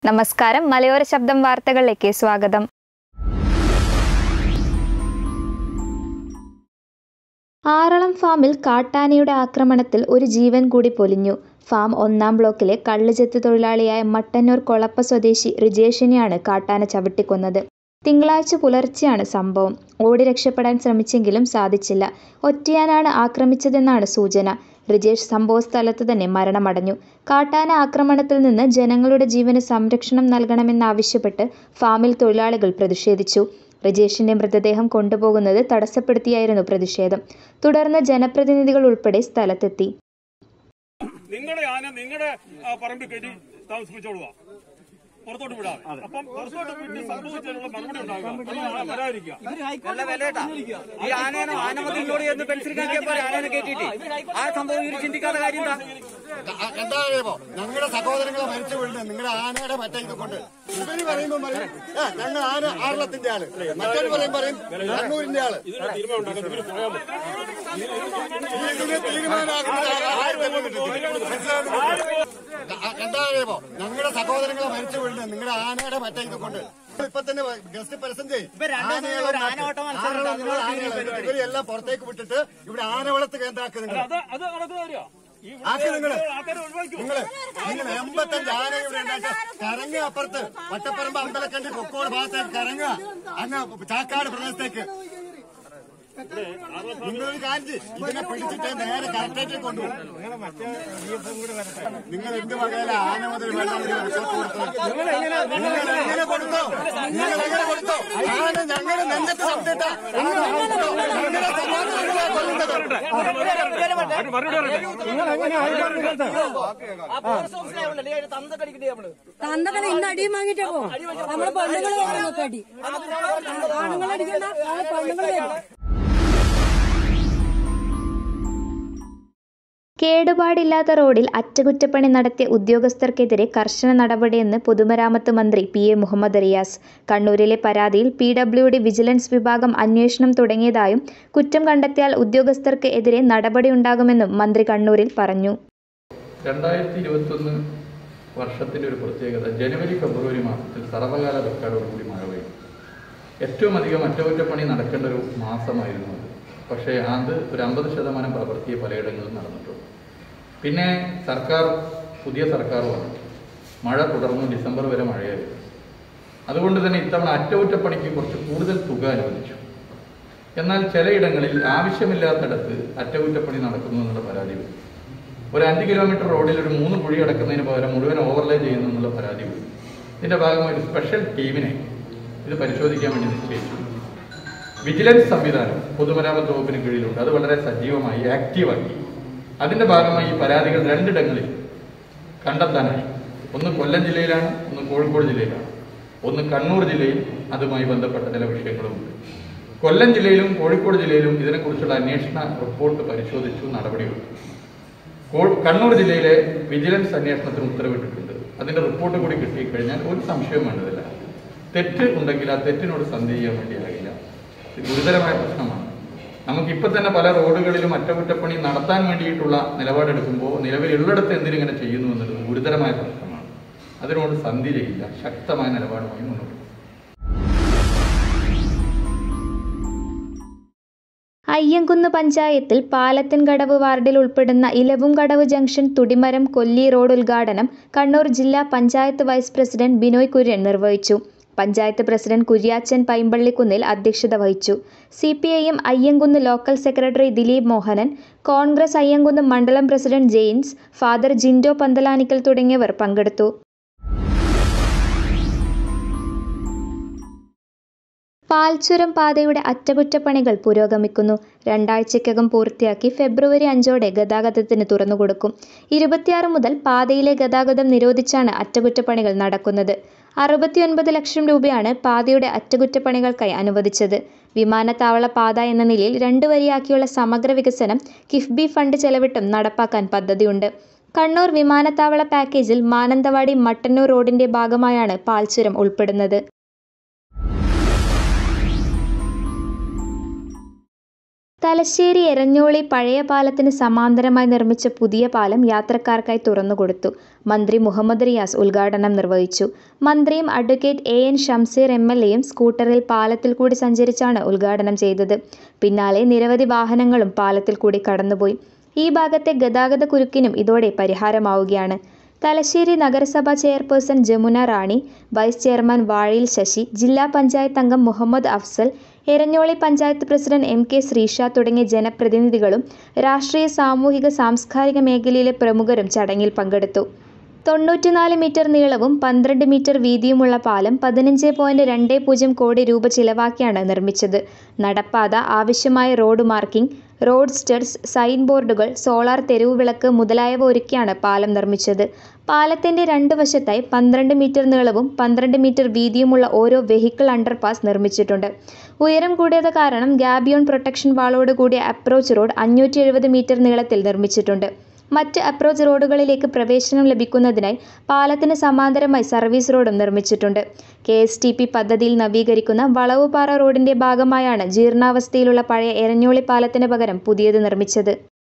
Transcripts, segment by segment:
നമസ്കാരം മലയോര ശബ്ദം വാർത്തകളിലേക്ക് സ്വാഗതം ആറളം ഫാമിൽ കാട്ടാനയുടെ ആക്രമണത്തിൽ ഒരു ജീവൻ കൂടി പൊലിഞ്ഞു ഫാം ഒന്നാം ബ്ലോക്കിലെ കള്ളുചെത്ത് തൊഴിലാളിയായ മട്ടന്നൂർ കൊളപ്പ സ്വദേശി റിജേഷിനെയാണ് കാട്ടാന ചവിട്ടിക്കൊന്നത് തിങ്കളാഴ്ച പുലർച്ചെയാണ് സംഭവം ഓടി രക്ഷപ്പെടാൻ ശ്രമിച്ചെങ്കിലും സാധിച്ചില്ല ഒറ്റയാനാണ് ആക്രമിച്ചതെന്നാണ് സൂചന റിജേഷ് സംഭവസ്ഥലത്ത് തന്നെ മരണമടഞ്ഞു കാട്ടാന ആക്രമണത്തിൽ നിന്ന് ജനങ്ങളുടെ ജീവന് സംരക്ഷണം നൽകണമെന്നാവശ്യപ്പെട്ട് ഫാമിൽ തൊഴിലാളികൾ പ്രതിഷേധിച്ചു റിജേഷിന്റെ മൃതദേഹം കൊണ്ടുപോകുന്നത് തടസ്സപ്പെടുത്തിയായിരുന്നു പ്രതിഷേധം തുടർന്ന് ജനപ്രതിനിധികൾ ഉൾപ്പെടെ സ്ഥലത്തെത്തി നിങ്ങളുടെ ആന നിങ്ങളുടെ പറമ്പിൽ കെട്ടി താമസിപ്പിച്ചോളുക പുറത്തോട്ട് വിടാതെ അപ്പം പുറത്തോട്ട് വിട്ട് സംഭവിച്ചതിനുള്ള മറുപടി ഉണ്ടാകുക അതാണ് വരാതിരിക്കുക നല്ല വിലയിട്ടാ ഈ ആനേനെ ആനമതി ഇങ്ങോട്ട് ചെന്ന് പെൻസിൽ കാക്കിയപ്പോ ആനേനെ കേട്ടിട്ട് ആ സംഭവം ഇവര് ചിന്തിക്കാത്ത കാര്യം എന്താ എന്താ അറിയുമോ ഞങ്ങളുടെ സഹോദരങ്ങളെ മരിച്ചു വീഴുന്നത് നിങ്ങളുടെ ആനയുടെ മറ്റേ ഇത് കൊണ്ട് ഇവര് പറയുമ്പോ പറയും "ആ, ഞങ്ങൾ ആന ആറളത്തിന്റെ ആള് മറ്റൊരു പറയും പറയും കണ്ണൂരിന്റെ ആള് ഇതിന് തീരുമാനം ഉണ്ടാക്കാൻ ഇവര് പോയാൽ മതി ഇതിന് തീരുമാനമാകുന്നത് ആര് തന്നെ കിട്ടും. മനസ്സിലാകുന്നുണ്ടോ? ആ, എന്താ അറിയുമോ ഞങ്ങളുടെ സഹോദരങ്ങളെ മരിച്ചു വീഴുന്നത് നിങ്ങളുടെ ആനയുടെ മറ്റേ ഇത് കൊണ്ട് ഇപ്പൊ തന്നെ ഗസ്റ്റ് പരസ്യം ചെയ്യും രണ്ടുദിവസം ഒരു ആനയോട്ട മത്സരം ഉണ്ട്. അതിനോട് ഇവരെല്ലാം പുറത്തേക്ക് വിട്ടിട്ട് ഇവിടെ ആനവളത്ത് കേന്ദ്രമാക്കി നിങ്ങൾ അത് അത് നടക്കുന്ന കാര്യമാണ് ഈ ആക്കി നിങ്ങള് ആൾക്കാരെ ഒഴിവാക്കൂ നിങ്ങള് നിങ്ങൾ എൺപത്തഞ്ച് ആന ഇവിടെ ഉണ്ടാക്കി കറങ്ങുക അപ്പുറത്ത് വട്ടപ്പറമ്പ് അമ്പലക്കണ്ടി കൊക്കോട് ഭാഗത്തേക്ക് കറങ്ങുക അങ്ങ് ചാക്കാട് പ്രദേശത്തേക്ക് നിങ്ങളൊരു കാര്യം ചെയ്യ്. ഇതിനെ പിടിച്ചിട്ട് നേരെ കറക്റ്റേറ്റ് കൊണ്ടുപോകും നിങ്ങൾ എന്ത് വകയില ആന മുതൽ വെള്ളം മുതൽ റിസോർട്ട് കൊടുത്തത് നിങ്ങൾ എങ്ങനെ കൊടുത്തോ നിങ്ങൾ എങ്ങനെ കൊടുത്തോ ആന ഞങ്ങളുടെ നെഞ്ചത്ത് ശബ്ദിട്ട ആന കൊടുത്തോ ഞങ്ങളുടെ സമാധാനങ്ങളെ കൊല്ലുന്നത് ആ പോലീസ് ഓഫീസിലാവുണ്ടല്ലേ അതിന് തന്ത കടിക്കണ്ടേ നമ്മള് തന്തകളെ ഇന്ന് അടിയും വാങ്ങിട്ടേ പോ നമ്മള് പെണ്ണുങ്ങള് വരും നോക്ക് അടി ആണുങ്ങൾ അടിക്കണ്ട നാളെ പെണ്ണുങ്ങൾ വരും കേടുപാടില്ലാത്ത റോഡിൽ അറ്റകുറ്റപ്പണി നടത്തിയ ഉദ്യോഗസ്ഥർക്കെതിരെ കർശന നടപടിയെന്ന് പൊതുമരാമത്ത് മന്ത്രി പി എ മുഹമ്മദ് റിയാസ് കണ്ണൂരിലെ പരാതിയിൽ പി ഡബ്ല്യു ഡി വിജിലൻസ് വിഭാഗം അന്വേഷണം തുടങ്ങിയതായും കുറ്റം കണ്ടെത്തിയാൽ ഉദ്യോഗസ്ഥർക്ക് എതിരെ നടപടിയുണ്ടാകുമെന്നും മന്ത്രി കണ്ണൂരിൽ പറഞ്ഞു രണ്ടായിരത്തി ഇരുപത്തൊന്ന് വർഷത്തിൻ്റെ ഒരു പ്രത്യേകത ജനുവരി ഫെബ്രുവരി മാസത്തിൽ സർവകാല റെക്കോർഡോടുകൂടി മഴ പെയ്യും ഏറ്റവും അധികം അറ്റകുറ്റപ്പണി നടക്കേണ്ട ഒരു മാസമായിരുന്നു അത് പക്ഷേ അത് ഒരു അമ്പത് ശതമാനം പ്രവൃത്തിയെ പലയിടങ്ങളിലും നടന്നിട്ടുണ്ട് പിന്നെ സർക്കാർ പുതിയ സർക്കാർ വന്നു മഴ തുടർന്നു ഡിസംബർ വരെ മഴയായിരുന്നു അതുകൊണ്ട് തന്നെ ഇത്തവണ അറ്റകുറ്റപ്പണിക്ക് കുറച്ച് കൂടുതൽ തുക അനുവദിച്ചു എന്നാൽ ചിലയിടങ്ങളിൽ ആവശ്യമില്ലാത്തിടത്ത് അറ്റകുറ്റപ്പണി നടക്കുന്നു എന്നുള്ള പരാതി വരും ഒരു അഞ്ച് കിലോമീറ്റർ റോഡിൽ ഒരു മൂന്ന് കുഴി അടക്കുന്നതിന് പകരം മുഴുവൻ ഓവർലേ ചെയ്യുന്നു എന്നുള്ള പരാതി വരും ഇതിന്റെ ഭാഗമായി ഒരു സ്പെഷ്യൽ ടീമിനെ ഇത് പരിശോധിക്കാൻ വേണ്ടി നിശ്ചയിച്ചു വിജിലൻസ് സംവിധാനം പൊതുമരാമത്ത് വകുപ്പിന് കീഴിലുണ്ട് അത് വളരെ സജീവമായി ആക്റ്റീവാക്കി അതിന്റെ ഭാഗമായി ഈ പരാതികൾ രണ്ടിടങ്ങളിൽ കണ്ടെത്താനായി ഒന്ന് കൊല്ലം ജില്ലയിലാണ് ഒന്ന് കോഴിക്കോട് ജില്ലയിലാണ് ഒന്ന് കണ്ണൂർ ജില്ലയിൽ അതുമായി ബന്ധപ്പെട്ട ചില വിഷയങ്ങളുമുണ്ട് കൊല്ലം ജില്ലയിലും കോഴിക്കോട് ജില്ലയിലും ഇതിനെക്കുറിച്ചുള്ള അന്വേഷണ റിപ്പോർട്ട് പരിശോധിച്ചു നടപടിയെടുത്തു കോ- കണ്ണൂർ ജില്ലയിലെ വിജിലൻസ് അന്വേഷണത്തിന് ഉത്തരവിട്ടിട്ടുണ്ട് അതിന്റെ റിപ്പോർട്ട് കൂടി കിട്ടിക്കഴിഞ്ഞാൽ ഒരു സംശയവും വേണ്ടതില്ല തെറ്റ് ഉണ്ടെങ്കിൽ ആ തെറ്റിനോട് സന്ധി ചെയ്യാൻ വേണ്ടിയാകില്ല ഇത് ഗുരുതരമായ പ്രശ്നമാണ് നമുക്കിപ്പോൾ തന്നെ പല റോഡുകളിലും അറ്റകുറ്റപ്പണി നടത്താൻ വേണ്ടിയിട്ടുള്ള നിലപാടെടുക്കുമ്പോൾ നിലവിലുള്ളിടത്ത് എന്തിനിങ്ങനെ ചെയ്യുന്നു എന്നുള്ളത് ഗുരുതരമായ പ്രശ്നമാണ് അതിനോട് സന്ധി ചെയ്യില്ല ശക്തമായ നിലപാടുമായി മുന്നോട്ട് പോകും. അയ്യങ്കുന്ന് പഞ്ചായത്തിൽ പാലത്തിൻകടവ് വാർഡിൽ ഉൾപ്പെടുന്ന ഇലവുംകടവ് ജംഗ്ഷൻ തുടിമരം കൊല്ലി റോഡ് ഉദ്ഘാടനം കണ്ണൂർ ജില്ലാ പഞ്ചായത്ത് വൈസ് പ്രസിഡന്റ് ബിനോയ് കുര്യൻ നിർവഹിച്ചു പഞ്ചായത്ത് പ്രസിഡന്റ് കുര്യാച്ചൻ പൈമ്പള്ളിക്കുന്നിൽ അധ്യക്ഷത വഹിച്ചു C P I M Ayyankunnu local secretary Dileep Mohanan Congress Ayyankunnu മണ്ഡലം പ്രസിഡന്റ് ജെയിൻസ് ഫാദർ ജിൻഡോ പന്തലാനിക്കൽ തുടങ്ങിയവർ പങ്കെടുത്തു പാൽച്ചുരം പാതയുടെ അറ്റകുറ്റപ്പണികൾ പുരോഗമിക്കുന്നു രണ്ടാഴ്ചയ്ക്കകം പൂർത്തിയാക്കി ഫെബ്രുവരി അഞ്ചോടെ ഗതാഗതത്തിന് തുറന്നുകൊടുക്കും ഇരുപത്തിയാറ് മുതൽ പാതയിലെ ഗതാഗതം നിരോധിച്ചാണ് അറ്റകുറ്റപ്പണികൾ നടക്കുന്നത് അറുപത്തിയൊൻപത് ലക്ഷം രൂപയാണ് പാതയുടെ അറ്റകുറ്റപ്പണികൾക്കായി അനുവദിച്ചത് വിമാനത്താവള പാത എന്ന നിലയിൽ രണ്ട് വരിയാക്കിയുള്ള സമഗ്ര വികസനം കിഫ്ബി ഫണ്ട് ചെലവിട്ടും നടപ്പാക്കാൻ പദ്ധതിയുണ്ട് കണ്ണൂർ വിമാനത്താവള പാക്കേജിൽ മാനന്തവാടി മട്ടന്നൂർ റോഡിന്റെ ഭാഗമായാണ് പാൽച്ചുരം ഉൾപ്പെടുന്നത് തലശ്ശേരി എരഞ്ഞോളി പഴയ പാലത്തിന് സമാന്തരമായി നിർമ്മിച്ച പുതിയ പാലം യാത്രക്കാർക്കായി തുറന്നുകൊടുത്തു മന്ത്രി മുഹമ്മദ് റിയാസ് ഉദ്ഘാടനം നിർവഹിച്ചു മന്ത്രിയും advocate A N Shamseer M L എയും സ്കൂട്ടറിൽ പാലത്തിൽ കൂടി സഞ്ചരിച്ചാണ് ഉദ്ഘാടനം ചെയ്തത് പിന്നാലെ നിരവധി വാഹനങ്ങളും പാലത്തിൽ കൂടി കടന്നുപോയി ഈ ഭാഗത്തെ ഗതാഗത കുരുക്കിനും ഇതോടെ പരിഹാരമാവുകയാണ് തലശ്ശേരി നഗരസഭാ chairperson Jamuna Rani vice chairman Vazhayil Sasi ജില്ലാ പഞ്ചായത്ത് അംഗം Muhammad Afsal Eranholi panchayat president M K Sreesha തുടങ്ങിയ ജനപ്രതിനിധികളും രാഷ്ട്രീയ സാമൂഹിക സാംസ്കാരിക മേഖലയിലെ പ്രമുഖരും ചടങ്ങിൽ പങ്കെടുത്തു തൊണ്ണൂറ്റിനാല് മീറ്റർ നീളവും പന്ത്രണ്ട് മീറ്റർ വീതിയുമുള്ള പാലം പതിനഞ്ച് പോയിന്റ് രണ്ട് പൂജ്യം കോടി രൂപ ചിലവാക്കിയാണ് നിർമ്മിച്ചത് നടപ്പാത ആവശ്യമായ road marking road studs sign ബോർഡുകൾ സോളാർ തെരുവ് വിളക്ക് മുതലായവ ഒരുക്കിയാണ് പാലം നിർമ്മിച്ചത് പാലത്തിന്റെ രണ്ട് വശത്തായി പന്ത്രണ്ട് മീറ്റർ നീളവും പന്ത്രണ്ട് മീറ്റർ വീതിയുമുള്ള ഓരോ വെഹിക്കിൾ അണ്ടർപാസ് നിർമ്മിച്ചിട്ടുണ്ട് ഉയരം കൂടിയത് കാരണം ഗാബിയോൺ പ്രൊട്ടക്ഷൻ വാളോട് കൂടിയ അപ്രോച്ച് റോഡ് അഞ്ഞൂറ്റി എഴുപത് മീറ്റർ നീളത്തിൽ നിർമ്മിച്ചിട്ടുണ്ട് മറ്റ് അപ്രോച്ച് റോഡുകളിലേക്ക് പ്രവേശനം ലഭിക്കുന്നതിനായി പാലത്തിന് സമാന്തരമായി സർവീസ് റോഡും നിർമ്മിച്ചിട്ടുണ്ട് കെ എസ് ടി പി പദ്ധതിയിൽ നവീകരിക്കുന്ന വളവുപാറ റോഡിന്റെ ഭാഗമായാണ് ജീർണാവസ്ഥയിലുള്ള പഴയ എരഞ്ഞോളി പാലത്തിന് പകരം പുതിയത് നിർമ്മിച്ചത്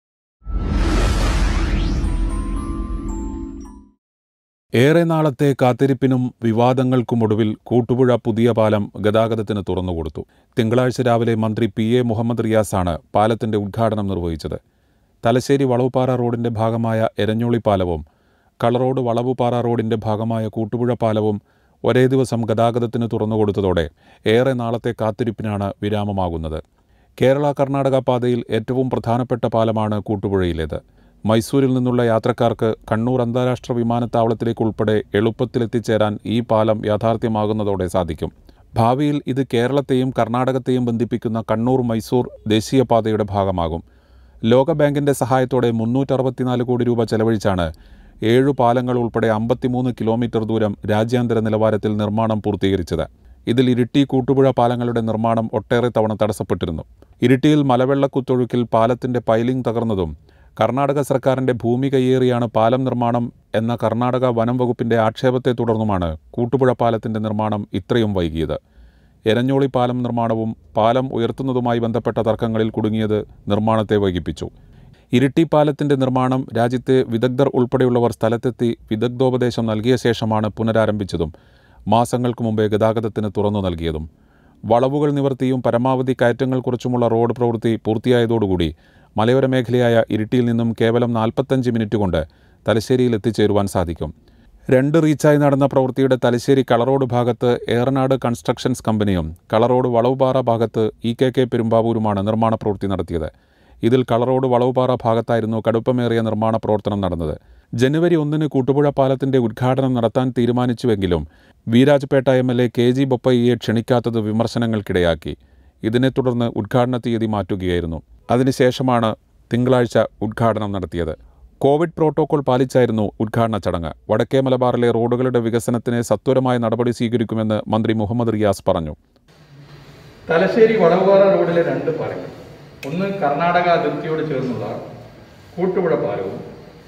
ഏറെ നാളത്തെ കാത്തിരിപ്പിനും വിവാദങ്ങൾക്കുമൊടുവിൽ കൂട്ടുപുഴ പുതിയ പാലം ഗതാഗതത്തിന് തുറന്നുകൊടുത്തു തിങ്കളാഴ്ച രാവിലെ മന്ത്രി പി എ മുഹമ്മദ് റിയാസാണ് പാലത്തിന്റെ ഉദ്ഘാടനം നിർവഹിച്ചത് തലശ്ശേരി വളവുപാറ റോഡിന്റെ ഭാഗമായ എരഞ്ഞോളി പാലവും കളറോഡ് വളവുപാറ റോഡിന്റെ ഭാഗമായ കൂട്ടുപുഴ പാലവും ഒരേ ദിവസം ഗതാഗതത്തിന് തുറന്നുകൊടുത്തതോടെ ഏറെ നാളത്തെ കാത്തിരിപ്പിനാണ് വിരാമമാകുന്നത് കേരള കർണാടക പാതയിൽ ഏറ്റവും പ്രധാനപ്പെട്ട പാലമാണ് കൂട്ടുപുഴയിലേത് മൈസൂരിൽ നിന്നുള്ള യാത്രക്കാർക്ക് കണ്ണൂർ അന്താരാഷ്ട്ര വിമാനത്താവളത്തിലേക്കുൾപ്പെടെ എളുപ്പത്തിലെത്തിച്ചേരാൻ ഈ പാലം യാഥാർത്ഥ്യമാകുന്നതോടെ സാധിക്കും ഭാവിയിൽ ഇത് കേരളത്തെയും കർണാടകത്തെയും ബന്ധിപ്പിക്കുന്ന കണ്ണൂർ മൈസൂർ ദേശീയപാതയുടെ ഭാഗമാകും ലോകബാങ്കിന്റെ സഹായത്തോടെ മുന്നൂറ്ററുപത്തിനാല് കോടി രൂപ ചെലവഴിച്ചാണ് ഏഴു പാലങ്ങൾ ഉൾപ്പെടെ അമ്പത്തിമൂന്ന് കിലോമീറ്റർ ദൂരം രാജ്യാന്തര നിലവാരത്തിൽ നിർമ്മാണം പൂർത്തീകരിച്ചത് ഇതിൽ ഇരിട്ടി കൂട്ടുപുഴ പാലങ്ങളുടെ നിർമ്മാണം ഒട്ടേറെ തവണ തടസ്സപ്പെട്ടിരുന്നു ഇരിട്ടിയിൽ മലവെള്ളക്കുത്തൊഴുക്കിൽ പാലത്തിന്റെ പൈലിംഗ് തകർന്നതും കർണാടക സർക്കാരിന്റെ ഭൂമി കയ്യേറിയാണ് പാലം നിർമ്മാണം എന്ന കർണാടക വനം വകുപ്പിന്റെ ആക്ഷേപത്തെ തുടർന്നുമാണ് കൂട്ടുപുഴ പാലത്തിന്റെ നിർമ്മാണം ഇത്രയും വൈകിയത് എരഞ്ഞോളി പാലം നിർമ്മാണവും പാലം ഉയർത്തുന്നതുമായി ബന്ധപ്പെട്ട തർക്കങ്ങളിൽ കുടുങ്ങിയത് നിർമ്മാണത്തെ വൈകിപ്പിച്ചു ഇരിട്ടി പാലത്തിന്റെ നിർമ്മാണം രാജ്യത്തെ വിദഗ്ധർ ഉൾപ്പെടെയുള്ളവർ സ്ഥലത്തെത്തി വിദഗ്ധോപദേശം നൽകിയ ശേഷമാണ് പുനരാരംഭിച്ചതും മാസങ്ങൾക്ക് മുമ്പേ ഗതാഗതത്തിന് തുറന്നു നൽകിയതും വളവുകൾ നിവർത്തിയും പരമാവധി കയറ്റങ്ങൾ കുറിച്ചുമുള്ള റോഡ് പ്രവൃത്തി പൂർത്തിയായതോടുകൂടി മലയോര മേഖലയായ ഇരിട്ടിയിൽ നിന്നും കേവലം നാൽപ്പത്തഞ്ച് മിനിറ്റ് കൊണ്ട് തലശ്ശേരിയിൽ എത്തിച്ചേരുവാൻ സാധിക്കും രണ്ട് റീച്ചായി നടന്ന പ്രവൃത്തിയുടെ തലശ്ശേരി കളറോഡ് ഭാഗത്ത് ഏറനാട് കൺസ്ട്രക്ഷൻസ് കമ്പനിയും കളറോഡ് വളവുപാറ ഭാഗത്ത് ഇ കെ കെ പെരുമ്പാവൂരുമാണ് നിർമ്മാണ പ്രവൃത്തി നടത്തിയത് ഇതിൽ കളറോഡ് വളവുപാറ ഭാഗത്തായിരുന്നു കടുപ്പമേറിയ നിർമ്മാണ പ്രവർത്തനം നടന്നത് ജനുവരി ഒന്നിന് കൂട്ടുപുഴ പാലത്തിന്റെ ഉദ്ഘാടനം നടത്താൻ തീരുമാനിച്ചുവെങ്കിലും Virajpet M L A K G ബൊപ്പയ്യയെ ക്ഷണിക്കാത്തത് വിമർശനങ്ങൾക്കിടയാക്കി ഇതിനെ തുടർന്ന് ഉദ്ഘാടന തീയതി മാറ്റുകയായിരുന്നു അതിനുശേഷമാണ് തിങ്കളാഴ്ച ഉദ്ഘാടനം നടത്തിയത് കോവിഡ് പ്രോട്ടോകോൾ പാലിച്ചായിരുന്നു ഉദ്ഘാടന ചടങ്ങ് വടക്കേ മലബാറിലെ റോഡുകളുടെ വികസനത്തിന് സത്വരമായ നടപടി സ്വീകരിക്കുമെന്ന് മന്ത്രി മുഹമ്മദ് റിയാസ് പറഞ്ഞു തലശ്ശേരി വളവുപാറ റോഡിലെ രണ്ട് പാലങ്ങൾ ഒന്ന് കർണാടക അതിർത്തിയോട് ചേർന്നുള്ള കൂട്ടുപുഴ പാലവും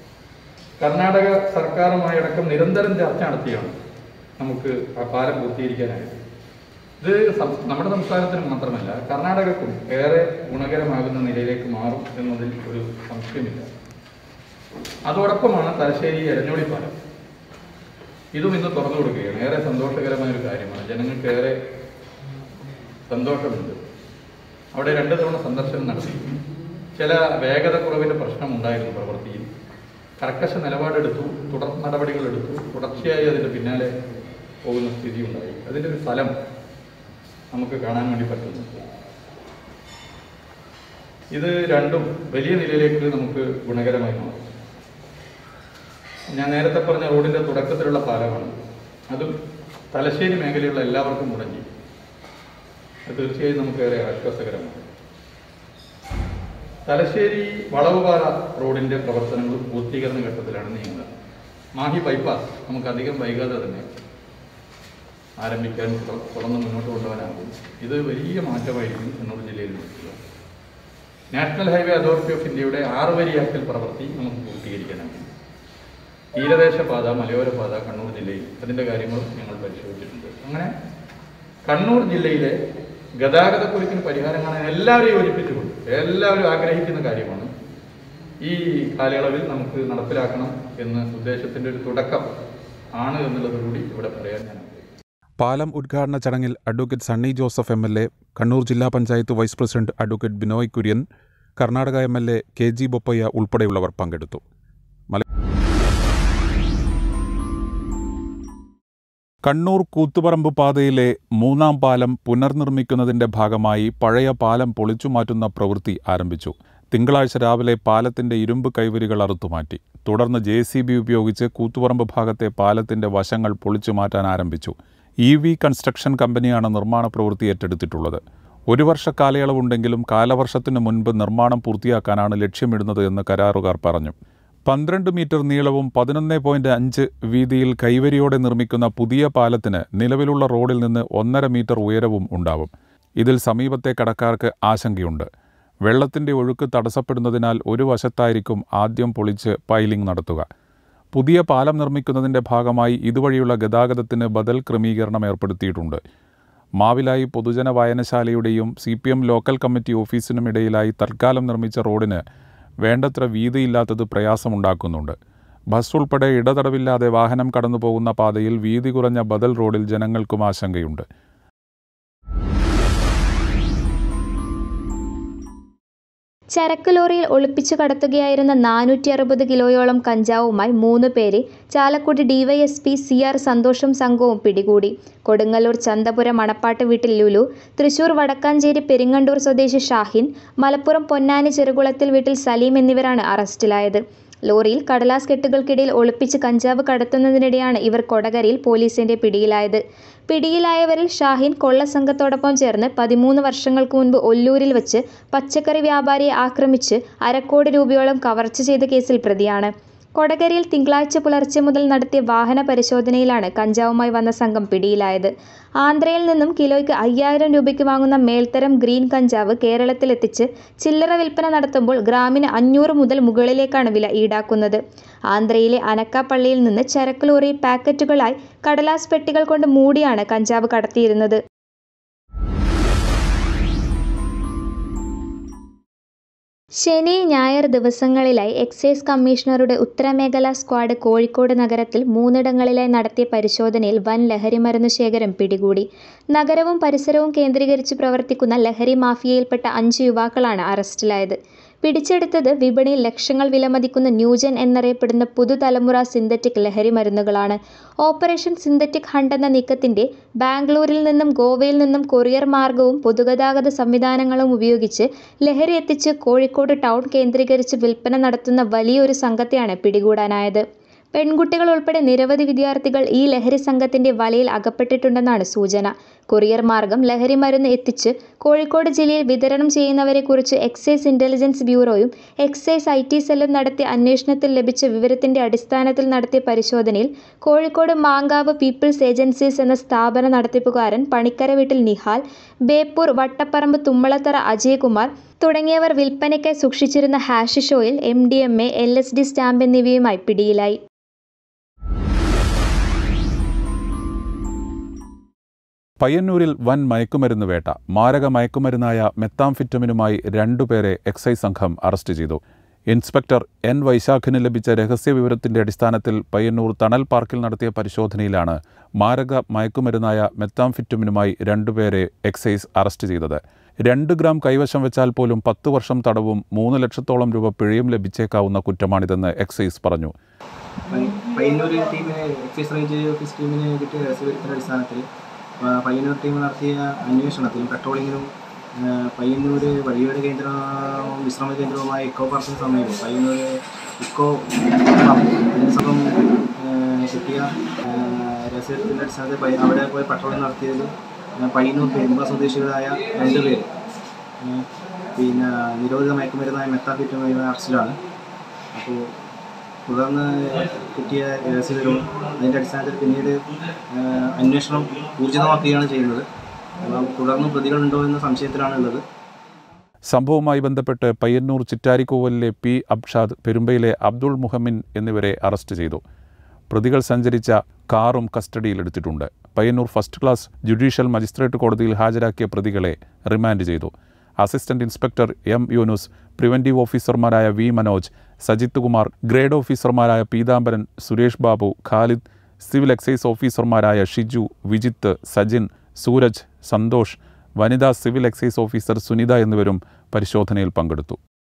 കർണാടക സർക്കാരുമായി അടക്കം നിരന്തരം ചർച്ച നടത്തിയാണ് നമുക്ക് ആ പാലം പൂർത്തീകരിക്കാനായത് ഇത് സം- നമ്മുടെ സംസ്ഥാനത്തിന് മാത്രമല്ല കർണാടകക്കും ഏറെ ഗുണകരമാകുന്ന നിലയിലേക്ക് മാറും എന്നതിൽ ഒരു സംശയമില്ല അതോടൊപ്പമാണ് തലശ്ശേരി എരഞ്ഞോളി പാലം ഇതും ഇന്ന് തുറന്നു കൊടുക്കുകയാണ് ഏറെ സന്തോഷകരമായ ഒരു കാര്യമാണ് ജനങ്ങൾക്ക് ഏറെ സന്തോഷമുണ്ട് അവിടെ രണ്ട് തവണ സന്ദർശനം നടത്തി ചില വേഗത കുറവിന്റെ പ്രശ്നം ഉണ്ടായിരുന്നു പ്രവൃത്തിയിൽ കർക്കശ നിലപാടെടുത്തു തുടർ നടപടികളെടുത്തു തുടർച്ചയായി അതിന്റെ പിന്നാലെ പോകുന്ന സ്ഥിതി ഉണ്ടായി അതിന്റെ ഒരു ഫലം നമുക്ക് കാണാൻ വേണ്ടി പറ്റുന്നുണ്ട് ഇത് രണ്ടും വലിയ നിലയിലേക്ക് നമുക്ക് ഗുണകരമായി മാറും ഞാൻ നേരത്തെ പറഞ്ഞ റോഡിന്റെ തുടക്കത്തിലുള്ള പാലമാണ് അതും തലശ്ശേരി മേഖലയുള്ള എല്ലാവർക്കും മുടങ്ങി അത് തീർച്ചയായും നമുക്ക് ഏറെ ആശ്വാസകരമാണ് തലശ്ശേരി വളവുപാറ റോഡിന്റെ പ്രവർത്തനങ്ങൾ പൂർത്തീകരണ ഘട്ടത്തിലാണ് നീങ്ങുന്നത് മാഹി ബൈപ്പാസ് നമുക്ക് അധികം വൈകാതെ തന്നെ ആരംഭിക്കാൻ തുട- തുടർന്ന് മുന്നോട്ട് കൊണ്ടുപോകാനാകും ഇത് വലിയ മാറ്റമായിരിക്കും കണ്ണൂർ ജില്ലയിൽ നടക്കുക നാഷണൽ ഹൈവേ അതോറിറ്റി ഓഫ് ഇന്ത്യയുടെ ആറ് വരിയാക്കൽ പ്രവൃത്തി നമുക്ക് പൂർത്തീകരിക്കാനാകും തീരദേശ പാത മലയോര പാത കണ്ണൂർ ജില്ലയിൽ അതിൻ്റെ കാര്യങ്ങളും ഞങ്ങൾ പരിശോധിച്ചിട്ടുണ്ട് അങ്ങനെ കണ്ണൂർ ജില്ലയിലെ ഗതാഗതക്കുരുക്കിന് പരിഹാരം കാണാൻ എല്ലാവരെയും യോജിപ്പിച്ചുകൊണ്ട് എല്ലാവരും ആഗ്രഹിക്കുന്ന കാര്യമാണ് ഈ കാലയളവിൽ നമുക്ക് നടപ്പിലാക്കണം എന്ന ഉദ്ദേശത്തിൻ്റെ ഒരു തുടക്കം ആണ് എന്നുള്ളത് കൂടി ഇവിടെ പറയാൻ ഞാൻ ആഗ്രഹിക്കുന്നു. പാലം ഉദ്ഘാടന ചടങ്ങിൽ advocate Sunny Joseph M L A Kannur ജില്ലാ panchayat vice president advocate Binoy Kurian Karnataka M L A K G Bopaiah ഉൾപ്പെടെയുള്ളവർ പങ്കെടുത്തു മല- കണ്ണൂർ കൂത്തുപറമ്പ് പാതയിലെ മൂന്നാം പാലം പുനർനിർമ്മിക്കുന്നതിന്റെ ഭാഗമായി പഴയ പാലം പൊളിച്ചുമാറ്റുന്ന പ്രവൃത്തി ആരംഭിച്ചു തിങ്കളാഴ്ച രാവിലെ പാലത്തിന്റെ ഇരുമ്പ് കൈവരികൾ അറുത്തുമാറ്റി തുടർന്ന് ജെ സി ബി ഉപയോഗിച്ച് കൂത്തുപറമ്പ് ഭാഗത്തെ പാലത്തിന്റെ വശങ്ങൾ പൊളിച്ചുമാറ്റാൻ ആരംഭിച്ചു ഇ വി കൺസ്ട്രക്ഷൻ കമ്പനിയാണ് നിർമ്മാണ പ്രവൃത്തി ഏറ്റെടുത്തിട്ടുള്ളത് ഒരു വർഷ കാലയളവുണ്ടെങ്കിലും കാലവർഷത്തിനു മുൻപ് നിർമ്മാണം പൂർത്തിയാക്കാനാണ് ലക്ഷ്യമിടുന്നത് എന്ന് കരാറുകാർ പറഞ്ഞു പന്ത്രണ്ട് മീറ്റർ നീളവും പതിനൊന്ന് പോയിന്റ് അഞ്ച് വീതിയിൽ കൈവരിയോടെ നിർമ്മിക്കുന്ന പുതിയ പാലത്തിന് നിലവിലുള്ള റോഡിൽ നിന്ന് ഒന്നര മീറ്റർ ഉയരവും ഉണ്ടാവും ഇതിൽ സമീപത്തെ കടക്കാർക്ക് ആശങ്കയുണ്ട് വെള്ളത്തിന്റെ ഒഴുക്ക് തടസ്സപ്പെടുന്നതിനാൽ ഒരു വശത്തായിരിക്കും ആദ്യം പൊളിച്ച് പൈലിംഗ് നടത്തുക പുതിയ പാലം നിർമ്മിക്കുന്നതിന്റെ ഭാഗമായി ഇതുവഴിയുള്ള ഗതാഗതത്തിന് ബദൽ ക്രമീകരണം ഏർപ്പെടുത്തിയിട്ടുണ്ട് മാവിലായി പൊതുജന വായനശാലയുടെയും C P M local committee ഓഫീസിനുമിടയിലായി തൽക്കാലം നിർമ്മിച്ച റോഡിന് വേണ്ടത്ര വീതിയില്ലാത്തത് പ്രയാസമുണ്ടാക്കുന്നുണ്ട് ബസ് ഉൾപ്പെടെ ഇടതടവില്ലാതെ വാഹനം കടന്നുപോകുന്ന പാതയിൽ വീതി കുറഞ്ഞ ബദൽ റോഡിൽ ജനങ്ങൾക്കും ആശങ്കയുണ്ട് ചരക്ക് ലോറിയിൽ ഒളിപ്പിച്ചു കടത്തുകയായിരുന്ന നാനൂറ്റി അറുപത് കിലോയോളം കഞ്ചാവുമായി മൂന്ന് പേരെ ചാലക്കുടി ഡിവൈഎസ്പി സി ആർ സന്തോഷും സംഘവും പിടികൂടി കൊടുങ്ങല്ലൂർ ചന്തപുരം മണപ്പാട്ട് വീട്ടിൽ ലുലു തൃശൂർ വടക്കാഞ്ചേരി പെരിങ്ങണ്ടൂർ സ്വദേശി ഷാഹിൻ മലപ്പുറം പൊന്നാനി ചെറുകുളത്തിൽ വീട്ടിൽ സലീം എന്നിവരാണ് അറസ്റ്റിലായത് ലോറിയിൽ കടലാസ് കെട്ടുകൾക്കിടയിൽ ഒളിപ്പിച്ച് കഞ്ചാവ് കടത്തുന്നതിനിടെയാണ് ഇവർ കൊടകരയിൽ പോലീസിന്റെ പിടിയിലായത് പിടിയിലായവരിൽ ഷാഹിൻ കൊള്ളസംഘത്തോടൊപ്പം ചേർന്ന് പതിമൂന്ന് വർഷങ്ങൾക്ക് മുൻപ് ഒല്ലൂരിൽ വച്ച് പച്ചക്കറി വ്യാപാരിയെ ആക്രമിച്ച് അരക്കോടി രൂപയോളം കവർച്ച ചെയ്ത കേസിൽ പ്രതിയാണ് കൊടകരയിൽ തിങ്കളാഴ്ച പുലർച്ചെ മുതൽ നടത്തിയ വാഹന പരിശോധനയിലാണ് കഞ്ചാവുമായി വന്ന സംഘം പിടിയിലായത് ആന്ധ്രയിൽ നിന്നും കിലോയ്ക്ക് അയ്യായിരം രൂപയ്ക്ക് വാങ്ങുന്ന മേൽത്തരം ഗ്രീൻ കഞ്ചാവ് കേരളത്തിലെത്തിച്ച് ചില്ലറ വിൽപ്പന നടത്തുമ്പോൾ ഗ്രാമിന് അഞ്ഞൂറ് മുതൽ മുകളിലേക്കാണ് വില ഈടാക്കുന്നത് ആന്ധ്രയിലെ അനക്കാപ്പള്ളിയിൽ നിന്ന് ചരക്ക് ലോറി പാക്കറ്റുകളായി കടലാസ് പെട്ടികൾ കൊണ്ട് മൂടിയാണ് കഞ്ചാവ് കടത്തിയിരുന്നത് ശനി ഞായർ ദിവസങ്ങളിലായി എക്സൈസ് കമ്മീഷണറുടെ ഉത്തരമേഖലാ സ്ക്വാഡ് കോഴിക്കോട് നഗരത്തിൽ മൂന്നിടങ്ങളിലായി നടത്തിയ പരിശോധനയിൽ വൻ ലഹരിമരുന്ന് ശേഖരം പിടികൂടി നഗരവും പരിസരവും കേന്ദ്രീകരിച്ച് പ്രവർത്തിക്കുന്ന ലഹരി മാഫിയയിൽപ്പെട്ട അഞ്ച് യുവാക്കളാണ് അറസ്റ്റിലായത് പിടിച്ചെടുത്തത് വിപണിയിൽ ലക്ഷങ്ങൾ വിലമതിക്കുന്ന ന്യൂജൻ എന്നറിയപ്പെടുന്ന പുതുതലമുറ സിന്തറ്റിക് ലഹരി മരുന്നുകളാണ് ഓപ്പറേഷൻ സിന്തറ്റിക് ഹണ്ട് എന്ന നീക്കത്തിന്റെ ബാംഗ്ലൂരിൽ നിന്നും ഗോവയിൽ നിന്നും കൊറിയർ മാർഗവും പൊതുഗതാഗത സംവിധാനങ്ങളും ഉപയോഗിച്ച് ലഹരി എത്തിച്ച് കോഴിക്കോട് ടൗൺ കേന്ദ്രീകരിച്ച് വിൽപ്പന നടത്തുന്ന വലിയൊരു സംഘത്തെയാണ് പിടികൂടാനായത് പെൺകുട്ടികൾ ഉൾപ്പെടെ നിരവധി വിദ്യാർത്ഥികൾ ഈ ലഹരി സംഘത്തിന്റെ വലയിൽ അകപ്പെട്ടിട്ടുണ്ടെന്നാണ് സൂചന കൊറിയർ മാർഗം ലഹരി മരുന്ന് എത്തിച്ച് കോഴിക്കോട് ജില്ലയിൽ വിതരണം ചെയ്യുന്നവരെക്കുറിച്ച് എക്സൈസ് ഇന്റലിജൻസ് ബ്യൂറോയും എക്സൈസ് ഐ ടി സെല്ലും നടത്തിയ അന്വേഷണത്തിൽ ലഭിച്ച വിവരത്തിന്റെ അടിസ്ഥാനത്തിൽ നടത്തിയ പരിശോധനയിൽ കോഴിക്കോട് മാങ്കാവ് പീപ്പിൾസ് ഏജൻസീസ് എന്ന സ്ഥാപന നടത്തിപ്പുകാരൻ പണിക്കര വീട്ടിൽ നിഹാൽ ബേപ്പൂർ വട്ടപ്പറമ്പ് തുമ്മളത്തറ അജയകുമാർ തുടങ്ങിയവർ വിൽപ്പനയ്ക്കായി സൂക്ഷിച്ചിരുന്ന hashish oil M D M A L S D stamp എന്നിവയുമായി പിടിയിലായി പയ്യന്നൂരിൽ വൻ മയക്കുമരുന്ന് വേട്ട മാരക മയക്കുമരുന്നായ മെത്താംഫിറ്റമിനുമായി രണ്ടുപേരെ എക്സൈസ് സംഘം അറസ്റ്റ് ചെയ്തു ഇൻസ്പെക്ടർ എൻ വൈശാഖിന് ലഭിച്ച രഹസ്യ വിവരത്തിന്റെ അടിസ്ഥാനത്തിൽ പയ്യന്നൂർ തണൽ പാർക്കിൽ നടത്തിയ പരിശോധനയിലാണ് മാരക മയക്കുമരുന്നായ മെത്താംഫിറ്റമിനുമായി രണ്ടുപേരെ എക്സൈസ് അറസ്റ്റ് ചെയ്തത് രണ്ട് ഗ്രാം കൈവശം വെച്ചാൽ പോലും പത്ത് വർഷം തടവും മൂന്ന് ലക്ഷത്തോളം രൂപ പിഴയും ലഭിച്ചേക്കാവുന്ന കുറ്റമാണിതെന്ന് എക്സൈസ് പറഞ്ഞു പയ്യന്നൂർ ടീമിന് എക്സൈസ് റേഞ്ച് ഓഫീസ് ടീമിന് കിട്ടിയ രഹസ്യവിവരത്തിൻ്റെ അടിസ്ഥാനത്തിൽ ആ, പയ്യന്നൂർ ടീം നടത്തിയ അന്വേഷണത്തിൽ പെട്രോളിങ്ങിനും ആ, പയ്യന്നൂർ വഴിയോര കേന്ദ്രവും വിശ്രമ കേന്ദ്രവുമായ ഇക്കോ പാർക്കിന് സമീപം പയ്യന്നൂർ ഇക്കോ പാർക്ക് ഇതിന് സമം ആ, കിട്ടിയ ആ, രഹസ്യത്തിൻ്റെ അടിസ്ഥാനത്തിൽ പയ്യ- അവിടെ പോയി പെട്രോളിംഗ് നടത്തിയതിൽ ആ, പയ്യന്നൂർ പെരുമ്പ സ്വദേശികളായ രണ്ട് പേര് ആ, പിന്നെ നിരോധിത മയക്കുമരുന്നായ മെത്താഫിറ്റുമായി അറസ്റ്റിലാണ് അപ്പോൾ തുടർന്ന് കിട്ടിയ രഹസ്യവിവരവും അതിൻ്റെ അടിസ്ഥാനത്തിൽ പിന്നീട് ആ, അന്വേഷണം ഊർജിതമാക്കുകയാണ് ചെയ്യുന്നത് അപ്പം തുടർന്ന് പ്രതികളുണ്ടോ എന്ന സംശയത്തിലാണുള്ളത് സംഭവവുമായി ബന്ധപ്പെട്ട് പയ്യന്നൂർ ചിറ്റാരിക്കോവലിലെ പി അബ്ഷാദ് പെരുമ്പയിലെ അബ്ദുൾ മുഹമ്മിൻ എന്നിവരെ അറസ്റ്റ് ചെയ്തു പ്രതികൾ സഞ്ചരിച്ച കാറും കസ്റ്റഡിയിലെടുത്തിട്ടുണ്ട് Payyanur first class judicial magistrate കോടതിയിൽ ഹാജരാക്കിയ പ്രതികളെ റിമാൻഡ് ചെയ്തു assistant inspector M Yunus preventive ഓഫീസർമാരായ വി മനോജ് സജിത്ത് കുമാർ ഗ്രേഡ് ഓഫീസർമാരായ പീതാംബരൻ സുരേഷ് ബാബു ഖാലിദ് സിവിൽ എക്സൈസ് ഓഫീസർമാരായ ഷിജു വിജിത്ത് സജിൻ സൂരജ് സന്തോഷ് വനിതാ സിവിൽ എക്സൈസ് ഓഫീസർ സുനിത എന്നിവരും പരിശോധനയിൽ പങ്കെടുത്തു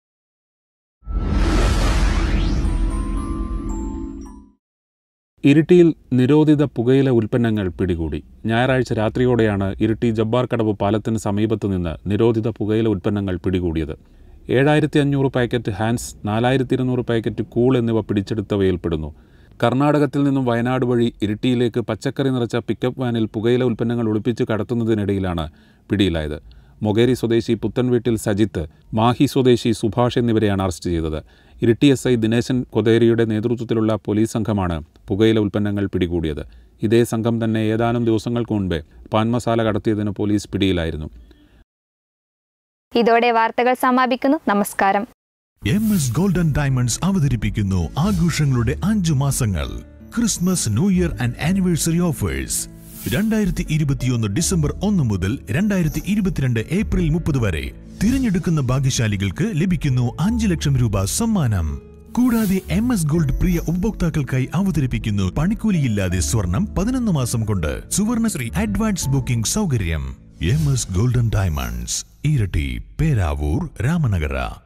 ഇരിട്ടിയിൽ നിരോധിത പുകയില ഉൽപ്പന്നങ്ങൾ പിടികൂടി ഞായറാഴ്ച രാത്രിയോടെയാണ് ഇരിട്ടി ജബ്ബാർ കടവ് പാലത്തിന് സമീപത്തു നിന്ന് നിരോധിത പുകയില ഉൽപ്പന്നങ്ങൾ പിടികൂടിയത് ഏഴായിരത്തി അഞ്ഞൂറ് പാക്കറ്റ് ഹാൻസ് നാലായിരത്തി ഇരുന്നൂറ് പാക്കറ്റ് കൂൾ എന്നിവ പിടിച്ചെടുത്തവയിൽപ്പെടുന്നു കർണാടകത്തിൽ നിന്നും വയനാട് വഴി ഇരിട്ടിയിലേക്ക് പച്ചക്കറി നിറച്ച പിക്കപ്പ് വാനിൽ പുകയില ഉൽപ്പന്നങ്ങൾ ഒളിപ്പിച്ച് കടത്തുന്നതിനിടയിലാണ് പിടിയിലായത് മൊകേരി സ്വദേശി പുത്തൻവീട്ടിൽ സജിത്ത് മാഹി സ്വദേശി സുഭാഷ് എന്നിവരെയാണ് അറസ്റ്റ് ചെയ്തത് ഇരിട്ടി എസ് ഐ ദിനേശൻ കൊതേരിയുടെ നേതൃത്വത്തിലുള്ള പോലീസ് സംഘമാണ് പുകയില ഉൽപ്പന്നങ്ങൾ പിടികൂടിയത് ഇതേ സംഘം തന്നെ ഏതാനും ദിവസങ്ങൾക്ക് മുൻപേ പാൻ മസാല കടത്തിയതിന് പോലീസ് പിടിയിലായിരുന്നു ഇതോടെ വാർത്തകൾ സമാപിക്കുന്നു നമസ്കാരം എം എസ് ഗോൾഡൻ ഡയമണ്ട്സ് അവതരിപ്പിക്കുന്നു ആഘോഷങ്ങളുടെ അഞ്ചു മാസങ്ങൾ Christmas new year and anniversary offers രണ്ടായിരത്തി ഇരുപത്തിയൊന്ന് ഡിസംബർ ഒന്ന് മുതൽ രണ്ടായിരത്തി ഇരുപത്തിരണ്ട് ഏപ്രിൽ മുപ്പത് വരെ തിരഞ്ഞെടുക്കുന്ന ഭാഗ്യശാലികൾക്ക് ലഭിക്കുന്നു അഞ്ച് ലക്ഷം രൂപ സമ്മാനം കൂടാതെ എം എസ് ഗോൾഡ് പ്രിയ ഉപഭോക്താക്കൾക്കായി അവതരിപ്പിക്കുന്നു പണിക്കൂലിയില്ലാതെ സ്വർണം പതിനൊന്ന് മാസം കൊണ്ട് സുവർണശ്രീ അഡ്വാൻസ് ബുക്കിംഗ് സൗകര്യം എം എസ് ഗോൾഡൻ ഡയമണ്ട്സ് ഇരട്ടി പേരാവൂർ രാമനഗര